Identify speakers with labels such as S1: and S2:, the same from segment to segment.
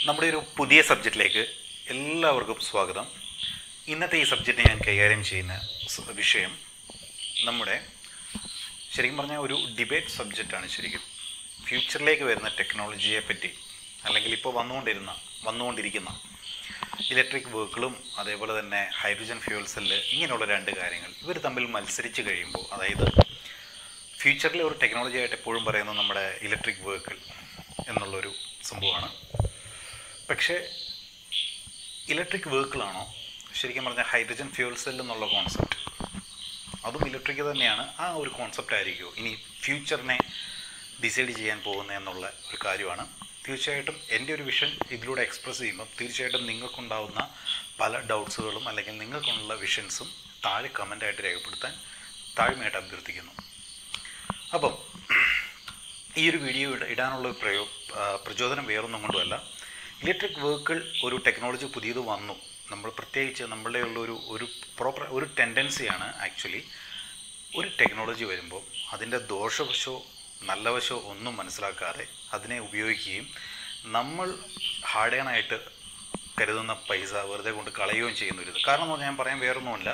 S1: നമ്മുടെ ഒരു പുതിയ സബ്ജക്റ്റിലേക്ക് എല്ലാവർക്കും സ്വാഗതം ഇന്നത്തെ ഈ സബ്ജക്റ്റ് ഞാൻ കൈകാര്യം ചെയ്യുന്ന സ- വിഷയം നമ്മുടെ ശരിക്കും പറഞ്ഞാൽ ഒരു ഡിബേറ്റ് സബ്ജക്റ്റാണ് ശരിക്കും ഫ്യൂച്ചറിലേക്ക് വരുന്ന ടെക്നോളജിയെ പറ്റി അല്ലെങ്കിൽ ഇപ്പോൾ വന്നുകൊണ്ടിരുന്ന വന്നുകൊണ്ടിരിക്കുന്ന ഇലക്ട്രിക് വെഹിക്കിളും അതേപോലെ തന്നെ ഹൈഡ്രജൻ ഫ്യൂൽ സെല്ല് ഇങ്ങനെയുള്ള രണ്ട് കാര്യങ്ങൾ ഇവർ തമ്മിൽ മത്സരിച്ച് കഴിയുമ്പോൾ അതായത് ഫ്യൂച്ചറിലെ ഒരു ടെക്നോളജി ആയിട്ട് എപ്പോഴും പറയുന്നത് നമ്മുടെ ഇലക്ട്രിക് വെഹിക്കിൾ എന്നുള്ളൊരു സംഭവമാണ് പക്ഷേ ഇലക്ട്രിക് വെഹിക്കിളാണോ ശരിക്കും പറഞ്ഞാൽ ഹൈഡ്രജൻ ഫ്യൂൽ സെൽ എന്നുള്ള കോൺസെപ്റ്റ് അതും ഇലക്ട്രിക് തന്നെയാണ് ആ ഒരു കോൺസെപ്റ്റ് ആയിരിക്കുമോ ഇനി ഫ്യൂച്ചറിനെ ഡിസൈഡ് ചെയ്യാൻ പോകുന്നത് എന്നുള്ള ഒരു കാര്യമാണ് തീർച്ചയായിട്ടും എൻ്റെ ഒരു വിഷൻ ഇതിലൂടെ എക്സ്പ്രസ് ചെയ്യുമ്പോൾ തീർച്ചയായിട്ടും നിങ്ങൾക്കുണ്ടാവുന്ന പല ഡൗട്ട്സുകളും അല്ലെങ്കിൽ നിങ്ങൾക്കുള്ള വിഷൻസും താഴെ കമൻ്റായിട്ട് രേഖപ്പെടുത്താൻ താഴ്മയായിട്ട് അഭ്യർത്ഥിക്കുന്നു അപ്പം ഈ ഒരു വീഡിയോ ഇട- ഇടാനുള്ള ഒരു പ്രയോ ആ, പ്രചോദനം വേറൊന്നും കൊണ്ടുമല്ല ഇലക്ട്രിക് വെഹിക്കിൾ ഒരു ടെക്നോളജി പുതിയത് വന്നു നമ്മൾ പ്രത്യേകിച്ച് നമ്മളുടെ ഉള്ള ഒരു ഒരു പ്രോപ്പർ ഒരു ടെൻഡൻസിയാണ് ആക്ച്വലി ഒരു ടെക്നോളജി വരുമ്പോൾ അതിൻ്റെ ദോഷവശോ നല്ല വശോ ഒന്നും മനസ്സിലാക്കാതെ അതിനെ ഉപയോഗിക്കുകയും നമ്മൾ ഹാർഡ് ആയിട്ട് കരുതുന്ന പൈസ വെറുതെ കൊണ്ട് കളയുകയും ചെയ്യുന്ന ഒരു ഇത് കാരണം എന്ന് പറഞ്ഞാൽ ഞാൻ പറയാൻ വേറൊന്നുമില്ല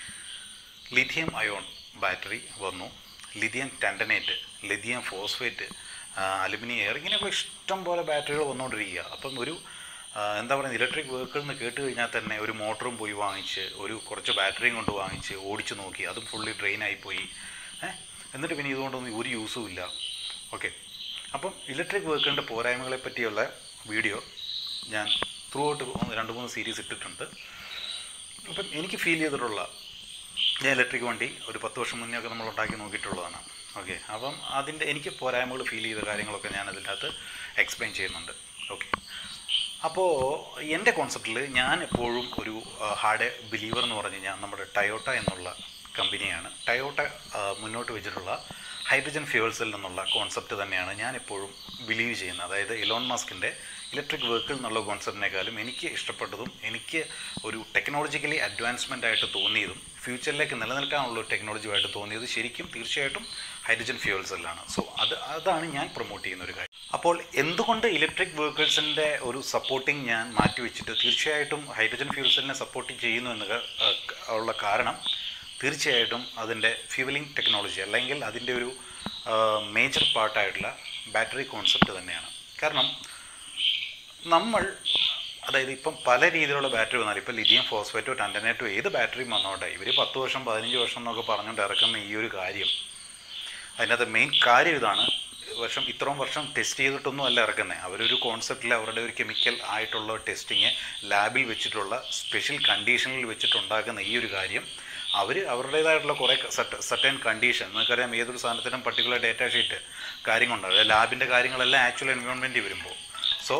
S1: ലിഥിയം അയോൺ ബാറ്ററി വന്നു lithium titanate lithium phosphate aluminium air ഇങ്ങനെയൊക്കെ ഇഷ്ടം പോലെ ബാറ്ററികൾ വന്നുകൊണ്ടിരിക്കുക അപ്പം ഒരു ആ, എന്താ പറയുക ഇലക്ട്രിക് വെഹിക്കിൾ എന്ന് കേട്ട് കഴിഞ്ഞാൽ തന്നെ ഒരു മോട്ടറും പോയി വാങ്ങിച്ച് ഒരു കുറച്ച് ബാറ്ററിയും കൊണ്ട് വാങ്ങിച്ച് ഓടിച്ച് നോക്കി അതും ഫുള്ളി ഡ്രെയിൻ ആയിപ്പോയി ഏഹ് എന്നിട്ട് പിന്നെ ഇതുകൊണ്ടൊന്നും ഒരു യൂസും ഇല്ല ഓക്കെ അപ്പം ഇലക്ട്രിക് വെഹിക്കിളിൻ്റെ പോരായ്മകളെ പറ്റിയുള്ള വീഡിയോ ഞാൻ ത്രൂ ഔട്ട് രണ്ട് മൂന്ന് സീരീസ് ഇട്ടിട്ടുണ്ട് അപ്പം എനിക്ക് ഫീൽ ചെയ്തിട്ടുള്ള ഞാൻ ഇലക്ട്രിക് വണ്ടി ഒരു പത്ത് വർഷം മുന്നേ ഒക്കെ നമ്മൾ ഉണ്ടാക്കി നോക്കിയിട്ടുള്ളതാണ് ഓക്കെ അപ്പം അതിൻ്റെ എനിക്ക് പോരായ്മകൾ ഫീൽ ചെയ്ത കാര്യങ്ങളൊക്കെ ഞാൻ അതിൻ്റെ അകത്ത് എക്സ്പ്ലെയിൻ ചെയ്യുന്നുണ്ട് ഓക്കെ അപ്പോൾ എൻ്റെ കോൺസെപ്റ്റിൽ ഞാൻ എപ്പോഴും ഒരു ഹാർഡ് ബിലീവർ എന്ന് പറഞ്ഞു കഴിഞ്ഞാൽ നമ്മുടെ ടയോട്ട എന്നുള്ള കമ്പനിയാണ് ടയോട്ട ആ, മുന്നോട്ട് വെച്ചിട്ടുള്ള ഹൈഡ്രജൻ ഫ്യൂവൽ സെൽ എന്നുള്ള കോൺസെപ്റ്റ് തന്നെയാണ് ഞാൻ എപ്പോഴും ബിലീവ് ചെയ്യുന്നത് അതായത് ഇലോൺ മാസ്കിൻ്റെ ഇലക്ട്രിക് വെഹിക്കിൾ എന്നുള്ള കോൺസെപ്റ്റിനേക്കാളും എനിക്ക് ഇഷ്ടപ്പെട്ടതും എനിക്ക് ഒരു ടെക്നോളജിക്കലി അഡ്വാൻസ്മെൻ്റ് ആയിട്ട് തോന്നിയതും ഫ്യൂച്ചറിലേക്ക് നിലനിൽക്കാനുള്ള ഒരു ടെക്നോളജിയുമായിട്ട് തോന്നിയത് ശരിക്കും തീർച്ചയായിട്ടും ഹൈഡ്രജൻ ഫ്യൂവൽ സെല്ലാണ് സോ അത് അതാണ് ഞാൻ പ്രൊമോട്ട് ചെയ്യുന്ന ഒരു കാര്യം അപ്പോൾ എന്തുകൊണ്ട് ഇലക്ട്രിക് വെഹിക്കിൾസിൻ്റെ ഒരു സപ്പോർട്ടിങ് ഞാൻ മാറ്റിവെച്ചിട്ട് തീർച്ചയായിട്ടും ഹൈഡ്രജൻ ഫ്യൂൽ സെല്ലിനെ സപ്പോർട്ട് ചെയ്യുന്നു എന്ന് ക- ആ, ക- ഉള്ള കാരണം തീർച്ചയായിട്ടും അതിൻ്റെ ഫ്യൂവലിംഗ് ടെക്നോളജി അല്ലെങ്കിൽ അതിൻ്റെ ഒരു മേജർ പാർട്ടായിട്ടുള്ള ബാറ്ററി കോൺസെപ്റ്റ് തന്നെയാണ് കാരണം നമ്മൾ അതായത് ഇപ്പം പല രീതിയിലുള്ള ബാറ്ററി വന്നാലും ഇപ്പം ലിഥിയം ഫോസ്ഫേറ്റോ ടണ്ടനേറ്റോ ഏത് ബാറ്ററിയും വന്നോട്ടെ ഇവർ പത്ത് വർഷം പതിനഞ്ച് വർഷം എന്നൊക്കെ പറഞ്ഞുകൊണ്ട് ഇറക്കുന്ന ഈ ഒരു കാര്യം അതിനകത്ത് മെയിൻ കാര്യം ഇതാണ് വർഷം ഇത്രയും വർഷം ടെസ്റ്റ് ചെയ്തിട്ടൊന്നും അല്ല ഇറക്കുന്നത് അവരൊരു കോൺസെപ്റ്റിൽ അവരുടെ ഒരു കെമിക്കൽ ആയിട്ടുള്ള ടെസ്റ്റിങ് ലാബിൽ വെച്ചിട്ടുള്ള സ്പെഷ്യൽ കണ്ടീഷനിൽ വെച്ചിട്ടുണ്ടാക്കുന്ന ഈ ഒരു കാര്യം അവർ അവരുടേതായിട്ടുള്ള കുറേ സർട്ടൻ കണ്ടീഷൻ നിങ്ങൾക്കറിയാം ഏതൊരു സാധനത്തിനും പർട്ടിക്കുലർ ഡേറ്റ ഷീറ്റ് കാര്യങ്ങളുണ്ടാവും ലാബിൻ്റെ കാര്യങ്ങളെല്ലാം ആക്ച്വൽ എൻവയോൺമെൻറ്റ് വരുമ്പോൾ സോ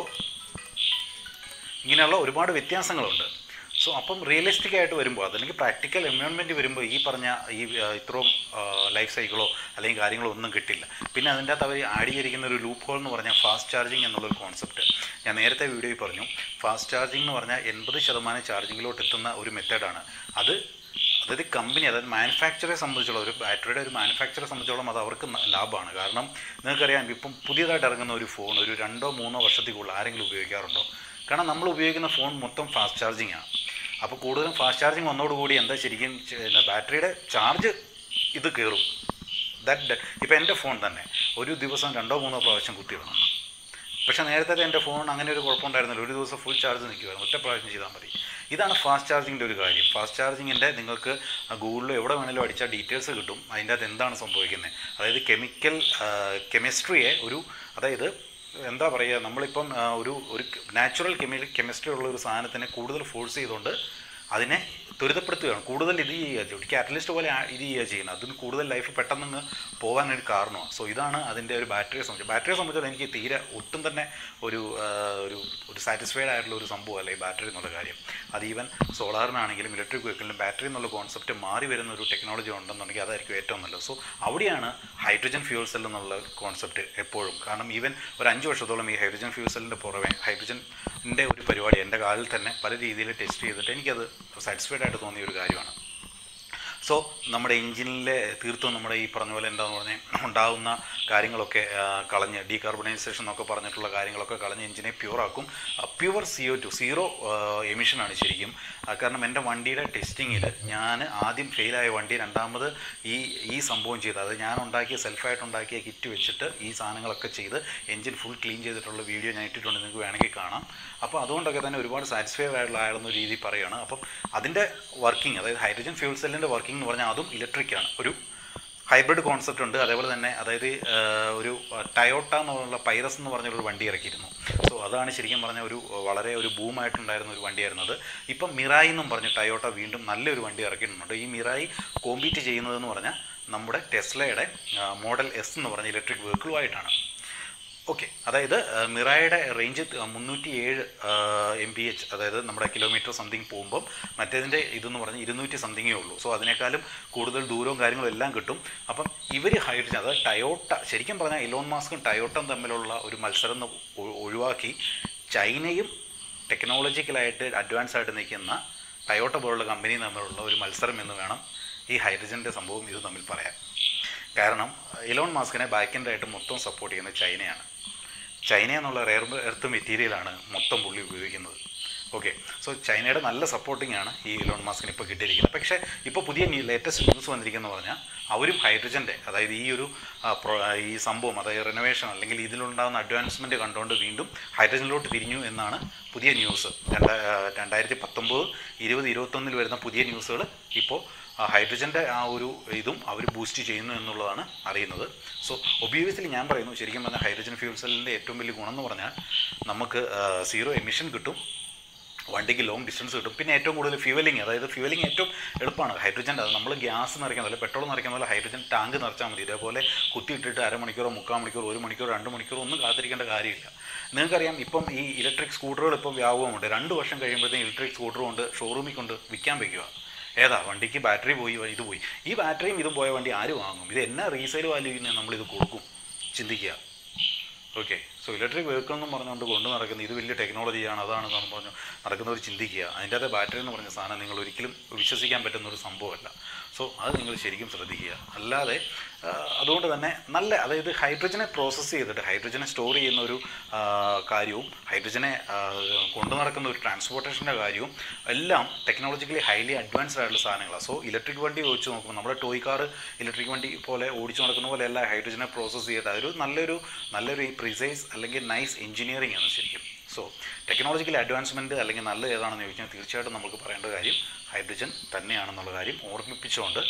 S1: ഇങ്ങനെയുള്ള ഒരുപാട് വ്യത്യാസങ്ങളുണ്ട് സോ അപ്പം റിയലിസ്റ്റിക് ആയിട്ട് വരുമ്പോൾ അതല്ലെങ്കിൽ പ്രാക്ടിക്കൽ എൻവയോൺമെൻറ്റ് വരുമ്പോൾ ഈ പറഞ്ഞ ഈ ആ, ഇത്രയും ലൈഫ് സൈക്കിളോ അല്ലെങ്കിൽ കാര്യങ്ങളോ ഒന്നും കിട്ടില്ല പിന്നെ അതിൻ്റെ അകത്ത് അവർ ആഡ് ചെയ്തിരിക്കുന്ന ഒരു ലൂപ്പ് ഹോൾ എന്ന് പറഞ്ഞാൽ ഫാസ്റ്റ് ചാർജിങ് എന്നുള്ളൊരു കോൺസെപ്റ്റ് ഞാൻ നേരത്തെ വീഡിയോയിൽ പറഞ്ഞു ഫാസ്റ്റ് ചാർജിങ് എന്ന് പറഞ്ഞാൽ എൺപത് ശതമാനം ചാർജിങ്ങിലോട്ട് എത്തുന്ന ഒരു മെത്തേഡാണ് അത് അതായത് കമ്പനി അതായത് മാനുഫാക്ചറെ സംബന്ധിച്ചോളം ഒരു ബാറ്ററിയുടെ ഒരു മാനുഫാക്ചറെ സംബന്ധിച്ചോളം അത് അവർക്ക് ന- ലാഭമാണ് കാരണം നിങ്ങൾക്കറിയാം ഇപ്പം പുതിയതായിട്ട് ഇറങ്ങുന്ന ഒരു ഫോൺ ഒരു രണ്ടോ മൂന്നോ വർഷത്തിൽ കൂടുതൽ ആരെങ്കിലും ഉപയോഗിക്കാറുണ്ടോ കാരണം നമ്മൾ ഉപയോഗിക്കുന്ന ഫോൺ മൊത്തം ഫാസ്റ്റ് ചാർജിങ് ആണ് അപ്പോൾ കൂടുതലും ഫാസ്റ്റ് ചാർജിങ് വന്നതോടുകൂടി എന്താ ശരിക്കും ചെ- പിന്നെ ബാറ്ററിയുടെ ചാർജ് ഇത് കയറും ദാറ്റ് ഇപ്പോൾ എൻ്റെ ഫോൺ തന്നെ ഒരു ദിവസം രണ്ടോ മൂന്നോ പ്രാവശ്യം കുത്തിയിടണം പക്ഷേ നേരത്തെ എൻ്റെ ഫോൺ അങ്ങനെ ഒരു കുഴപ്പമുണ്ടായിരുന്നില്ല ഒരു ദിവസം ഫുൾ ചാർജ് നിൽക്കുമായിരുന്നു ഒറ്റ പ്രാവശ്യം ചെയ്താൽ മതി ഇതാണ് ഫാസ്റ്റ് ചാർജിങ്ങിൻ്റെ ഒരു കാര്യം ഫാസ്റ്റ് ചാർജിങ്ങിൻ്റെ നിങ്ങൾക്ക് ഗൂഗിളിൽ എവിടെ വേണമെങ്കിലും അടിച്ചാൽ ഡീറ്റെയിൽസ് കിട്ടും അതിൻ്റെ അകത്ത് എന്താണ് സംഭവിക്കുന്നത് അതായത് കെമിക്കൽ കെമിസ്ട്രിയെ ഒരു അതായത് എന്താ പറയുക നമ്മളിപ്പം ആ, ഒരു ഒരു നാച്ചുറൽ കെമി കെമിസ്ട്രി ഉള്ള ഒരു സാധനത്തിനെ കൂടുതൽ ഫോഴ്സ് ചെയ്തുകൊണ്ട് അതിനെ ത്വരിതപ്പെടുത്തുകയാണ് കൂടുതൽ ഇത് ചെയ്യുക ഒരു കാറ്റലിസ്റ്റ് പോലെ ആ- ഇത് ചെയ്യുക ചെയ്യുന്നത് അതിന് കൂടുതൽ ലൈഫ് പെട്ടെന്ന് പോകാൻ ഒരു കാരണമാണ് സോ ഇതാണ് അതിൻ്റെ ഒരു ബാറ്ററിയെ സംബന്ധിച്ച് ബാറ്ററിയെ സംബന്ധിച്ചിടത്തോളം എനിക്ക് തീരെ ഒട്ടും തന്നെ ഒരു ആ, ഒരു ഒരു സാറ്റിസ്ഫൈഡ് ആയിട്ടുള്ള ഒരു സംഭവമല്ല ഈ ബാറ്ററി എന്നുള്ള കാര്യം അത് ഈവൻ സോളാറിനാണെങ്കിലും ഇലക്ട്രിക് വെഹിക്കിളിലും ബാറ്ററി എന്നുള്ള കോൺസെപ്റ്റ് മാറി വരുന്ന ഒരു ടെക്നോളജി ഉണ്ടെന്നുണ്ടെങ്കിൽ അതായിരിക്കും ഏറ്റവും നല്ലത് സോ അവിടെയാണ് ഹൈഡ്രജൻ ഫ്യൂൽ സെൽ എന്നുള്ള കോൺസെപ്റ്റ് എപ്പോഴും കാരണം ഈവൻ ഒരു അഞ്ച് വർഷത്തോളം ഈ ഹൈഡ്രജൻ ഫ്യൂൽ സെല്ലിൻ്റെ പുറമെ ഹൈഡ്രജൻ്റെ ഒരു പരിപാടി എൻ്റെ കാലിൽ തന്നെ പല രീതിയിൽ ടെസ്റ്റ് ചെയ്തിട്ട് എനിക്കത് സാറ്റിസ്ഫൈഡ് ആയിട്ട് തോന്നിയ ഒരു കാര്യമാണ് സോ നമ്മുടെ എഞ്ചിനിലെ തീർത്തും നമ്മുടെ ഈ പറഞ്ഞ പോലെ എന്താന്ന് പറഞ്ഞാൽ ഉണ്ടാകുന്ന കാര്യങ്ങളൊക്കെ ആ, കളഞ്ഞ് ഡീകാർബണൈസേഷൻ എന്നൊക്കെ പറഞ്ഞിട്ടുള്ള കാര്യങ്ങളൊക്കെ കളഞ്ഞ് എഞ്ചിനെ പ്യൂറാക്കും pure C O two zero എമിഷനാണ് ശരിക്കും ആ, കാരണം എൻ്റെ വണ്ടിയുടെ ടെസ്റ്റിങ്ങിൽ ഞാൻ ആദ്യം ഫെയിലായ വണ്ടി രണ്ടാമത് ഈ ഈ സംഭവം ചെയ്ത് അത് ഞാൻ ഉണ്ടാക്കിയ സെൽഫായിട്ട് ഉണ്ടാക്കിയ കിറ്റ് വെച്ചിട്ട് ഈ സാധനങ്ങളൊക്കെ ചെയ്ത് എഞ്ചിൻ ഫുൾ ക്ലീൻ ചെയ്തിട്ടുള്ള വീഡിയോ ഞാൻ ഇട്ടിട്ടുണ്ട് നിങ്ങൾക്ക് വേണമെങ്കിൽ കാണാം അപ്പോൾ അതുകൊണ്ടൊക്കെ തന്നെ ഒരുപാട് സാറ്റിസ്ഫൈഡ് ആയിട്ടുള്ള ആളെന്ന രീതി പറയുകയാണ് അപ്പം അതിൻ്റെ വർക്കിംഗ് അതായത് ഹൈഡ്രജൻ ഫ്യൂൾ സെല്ലിൻ്റെ വർക്കിംഗ് എന്ന് പറഞ്ഞാൽ അതും ഇലക്ട്രിക്കാണ് ഒരു ഹൈബ്രിഡ് കോൺസെപ്റ്റ് ഉണ്ട് അതേപോലെ തന്നെ അതായത് ആ, ഒരു ടയോട്ട എന്നുള്ള പൈറസ് എന്ന് പറഞ്ഞൊരു വണ്ടി ഇറക്കിയിരുന്നു സോ അതാണ് ശരിക്കും പറഞ്ഞ ഒരു വളരെ ഒരു ബൂമായിട്ടുണ്ടായിരുന്ന ഒരു വണ്ടിയായിരുന്നു അത് ഇപ്പം മിറായി എന്നും പറഞ്ഞ് ടയോട്ട വീണ്ടും നല്ലൊരു വണ്ടി ഇറക്കിയിട്ടുണ്ട് ഈ മിറായി കോമ്പീറ്റ് ചെയ്യുന്നതെന്ന് പറഞ്ഞാൽ നമ്മുടെ ടെസ്ലയുടെ മോഡൽ എസ് എന്ന് പറഞ്ഞ ഇലക്ട്രിക് വെഹിക്കിളുമായിട്ടാണ് ഓക്കെ അതായത് ആ, മിറായുടെ റേഞ്ച് മുന്നൂറ്റി ഏഴ് എം പി എച്ച് അതായത് നമ്മുടെ കിലോമീറ്റർ സംതിങ് പോകുമ്പം മറ്റേതിൻ്റെ ഇതെന്ന് പറഞ്ഞാൽ ഇരുന്നൂറ്റി സംതിങ്ങേ ഉള്ളൂ സോ അതിനേക്കാളും കൂടുതൽ ദൂരവും കാര്യങ്ങളും എല്ലാം കിട്ടും അപ്പം ഇവർ ഹൈഡ്രജൻ അതായത് ടയോട്ട ശരിക്കും പറഞ്ഞാൽ ഇലോൺ മാസ്കും ടയോട്ടയും തമ്മിലുള്ള ഒരു മത്സരം ഒന്ന് ഒ- ഒഴിവാക്കി ചൈനയും ടെക്നോളജിക്കലായിട്ട് അഡ്വാൻസ് ആയിട്ട് നിൽക്കുന്ന ടയോട്ട പോലുള്ള കമ്പനിയും തമ്മിലുള്ള ഒരു മത്സരം എന്ന് വേണം ഈ ഹൈഡ്രജൻ്റെ സംഭവം ഇത് തമ്മിൽ പറയാൻ കാരണം ഇലോൺ മാസ്കിനെ ബാക്കിൻ്റായിട്ട് മൊത്തം സപ്പോർട്ട് ചെയ്യുന്നത് ചൈനയാണ് ചൈന എന്നുള്ള റെയർ എർത്ത് മെറ്റീരിയലാണ് മൊത്തം പുള്ളി ഉപയോഗിക്കുന്നത് ഓക്കെ സോ ചൈനയുടെ നല്ല സപ്പോർട്ടിംഗ് ആണ് ഈ ഇലോൺ മാസ്കിന് ഇപ്പോൾ കിട്ടിയിരിക്കുന്നത് പക്ഷേ ഇപ്പോൾ പുതിയ ലേറ്റസ്റ്റ് ന്യൂസ് വന്നിരിക്കുന്നത് പറഞ്ഞാൽ അവരും ഹൈഡ്രജൻ്റെ അതായത് ഈ ഒരു ആ, പ്രൊ- ആ, ഈ സംഭവം അതായത് റിനോവേഷൻ അല്ലെങ്കിൽ ഇതിലുണ്ടാകുന്ന അഡ്വാൻസ്മെൻറ്റ് കണ്ടുകൊണ്ട് വീണ്ടും ഹൈഡ്രജനിലോട്ട് തിരിഞ്ഞു എന്നാണ് പുതിയ ന്യൂസ് രണ്ടാ രണ്ടായിരത്തി പത്തൊമ്പത് ഇരുപത് ഇരുപത്തൊന്നിൽ വരുന്ന പുതിയ ന്യൂസുകൾ ഇപ്പോൾ ഹൈഡ്രജൻ്റെ ആ ഒരു ഇതും അവർ ബൂസ്റ്റ് ചെയ്യുന്നു എന്നുള്ളതാണ് അറിയുന്നത് സോ ഒബിയസ്ലി ഞാൻ പറയുന്നു ശരിക്കും പറഞ്ഞാൽ ഹൈഡ്രജൻ ഫ്യൂൽ സെല്ലിൻ്റെ ഏറ്റവും വലിയ ഗുണം എന്ന് പറഞ്ഞാൽ നമുക്ക് സീറോ എമിഷൻ കിട്ടും വണ്ടിക്ക് ലോങ് ഡിസ്റ്റൻസ് കിട്ടും പിന്നെ ഏറ്റവും കൂടുതൽ ഫ്യൂവലിംഗ് അതായത് ഫ്യൂവലിംഗ് ഏറ്റവും എളുപ്പമാണ് ഹൈഡ്രജൻ്റെ അത് നമ്മൾ ഗ്യാസ് നിറയ്ക്കുന്ന പോലെ പെട്രോൾ നിറയ്ക്കുന്ന പോലെ ഹൈഡ്രജൻ ടാങ്ക് നിറച്ചാൽ മതി ഇതേപോലെ കുത്തിയിട്ടിട്ട് അരമണിക്കൂറോ മുക്കാൽ മണിക്കൂറോ ഒരു മണിക്കൂറോ രണ്ട് മണിക്കൂറോ ഒന്നും കാത്തിരിക്കേണ്ട കാര്യമില്ല നിങ്ങൾക്കറിയാം ഇപ്പം ഈ ഇലക്ട്രിക് സ്കൂട്ടറുകൾ ഇപ്പം വ്യാപകമുണ്ട് രണ്ട് വർഷം കഴിയുമ്പോഴത്തേക്കും ഇലക്ട്രിക് സ്കൂട്ടർ കൊണ്ട് ഷോറൂമിൽ കൊണ്ട് വിൽക്കാൻ വയ്ക്കുക ഏതാ വണ്ടിക്ക് ബാറ്ററി പോയി ഇത് പോയി ഈ ബാറ്ററിയും ഇതും പോയ വണ്ടി ആര് വാങ്ങും ഇത് എന്നാ റീസെയിൽ വാല്യൂവിന് നമ്മളിത് കൊടുക്കും ചിന്തിക്കുക ഓക്കെ സോ ഇലക്ട്രിക് വെഹിക്കിൾ എന്നും പറഞ്ഞുകൊണ്ട് കൊണ്ടു നടക്കുന്ന ഇത് വലിയ ടെക്നോളജിയാണ് അതാണ് എന്ന് പറഞ്ഞു നടക്കുന്നവർ ചിന്തിക്കുക അതിൻ്റെ അകത്തെ ബാറ്ററി എന്ന് പറഞ്ഞ സാധനം നിങ്ങൾ ഒരിക്കലും വിശ്വസിക്കാൻ പറ്റുന്ന ഒരു സംഭവമല്ല സോ അത് നിങ്ങൾ ശരിക്കും ശ്രദ്ധിക്കുക അല്ലാതെ ആ, അതുകൊണ്ട് തന്നെ നല്ല അതായത് ഹൈഡ്രജനെ പ്രോസസ്സ് ചെയ്തിട്ട് ഹൈഡ്രജനെ സ്റ്റോർ ചെയ്യുന്ന ഒരു ആ, കാര്യവും ഹൈഡ്രജനെ ആ, കൊണ്ടു നടക്കുന്ന ഒരു ട്രാൻസ്പോർട്ടേഷൻ്റെ കാര്യവും എല്ലാം ടെക്നോളജിക്കലി ഹൈലി അഡ്വാൻസ്ഡ് ആയിട്ടുള്ള സാധനങ്ങളാണ് സോ ഇലക്ട്രിക് വണ്ടി വെച്ച് നോക്കുമ്പോൾ നമ്മുടെ ടോയ് കാർ ഇലക്ട്രിക് വണ്ടി പോലെ ഓടിച്ചു നടക്കുന്ന പോലെ അല്ല ഹൈഡ്രജനെ പ്രോസസ്സ് ചെയ്തിട്ട് അതൊരു നല്ലൊരു നല്ലൊരു പ്രിസൈസ് അല്ലെങ്കിൽ നൈസ് എഞ്ചിനീയറിംഗ് ആണ് ശരിക്കും സോ ടെക്നോളജിക്കൽ അഡ്വാൻസ്മെൻറ്റ് അല്ലെങ്കിൽ നല്ലത് ഏതാണെന്ന് ചോദിച്ചാൽ തീർച്ചയായിട്ടും നമുക്ക് പറയേണ്ട കാര്യം ഹൈഡ്രജൻ തന്നെയാണെന്നുള്ള കാര്യം ഓർമ്മിപ്പിച്ചുകൊണ്ട്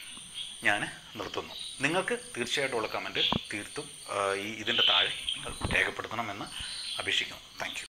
S1: ഞാൻ നിർത്തുന്നു നിങ്ങൾക്ക് തീർച്ചയായിട്ടും ഉള്ള കമൻറ്റ് തീർത്തും ആ, ഈ ഇതിൻ്റെ താഴെ നിങ്ങൾ രേഖപ്പെടുത്തണമെന്ന് അപേക്ഷിക്കുന്നു താങ്ക്